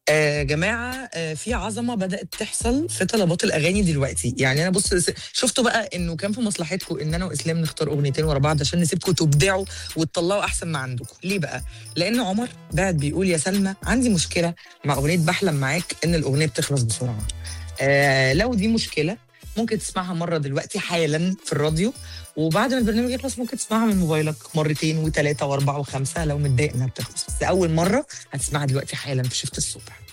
آه جماعه آه في عظمه بدات تحصل في طلبات الاغاني دلوقتي يعني انا بص س- شفتوا بقى انه كان في مصلحتكم ان انا واسلام نختار اغنيتين ورا بعض عشان نسيبكم تبدعوا وتطلعوا احسن ما عندكم ليه بقى لان عمر بعد بيقول يا سلمى عندي مشكله مع اغنيه بحلم معاك ان الاغنيه بتخلص بسرعه آه لو دي مشكله ممكن تسمعها مره دلوقتي حالا في الراديو وبعد ما البرنامج يخلص ممكن تسمعها من موبايلك مرتين وثلاثه واربعه وخمسه لو متضايق انها بتخلص بس اول مره هتسمعها دلوقتي حالا في شفت الصبح